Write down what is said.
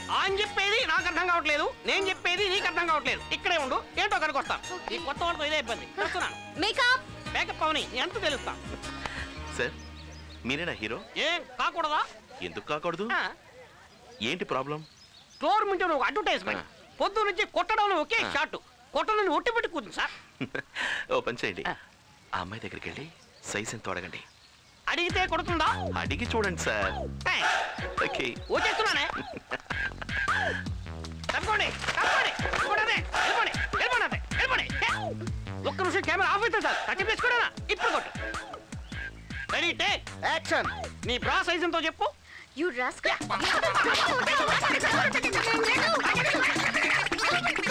అని చెప్పేది నాకు అర్థం కావట్లేదు నేను చెప్పేది నీకు అర్థం కావట్లేదు ఇక్కడే ఉండు ఏంటో కనుకొస్తాను ఈ కొత్త వాళ్ళతో ఇదే ఇబ్బంది చేస్తున్నాను మేకప్ మేకప్ అవని ఎంత తెలుస్తా సార్ మీరేనా హీరో ఏం కాకూడదా ఎందుకు కాకూడదు ఆ, ఏంటి ప్రాబ్లం స్టోర్ నుంచి ఒక అడ్వర్టైజ్మెంట్ పొద్దు నుంచి కొట్టడంలో ఒకే షాట్ కొట్టడానికి ఒట్టి పెట్టి కూర్చుంది సార్ ఓ పని చేయండి ఆ. ఆ అమ్మాయి దగ్గరికి వెళ్ళి సైజ్ ఎంత అడగండి అడిగితే కొడుతుందా అడిగి చూడండి సార్ ఏయ్, ఓకే వచ్చేస్తున్నానే తప్పుకోండి తప్పుకోండి తప్పుకోండి వెళ్ళిపోండి వెళ్ళిపోండి అంతే వెళ్ళిపోండి ఏ, ఒక్క నిమిషం కెమెరా ఆఫ్ అవుతుంది సార్ టచ్ చేసుకోడా ఇప్పుడు కొట్టు రెడీ టేక్ యాక్షన్ నీ బ్రా సైజ్ ఎంతో చెప్పు యు రాస్కల్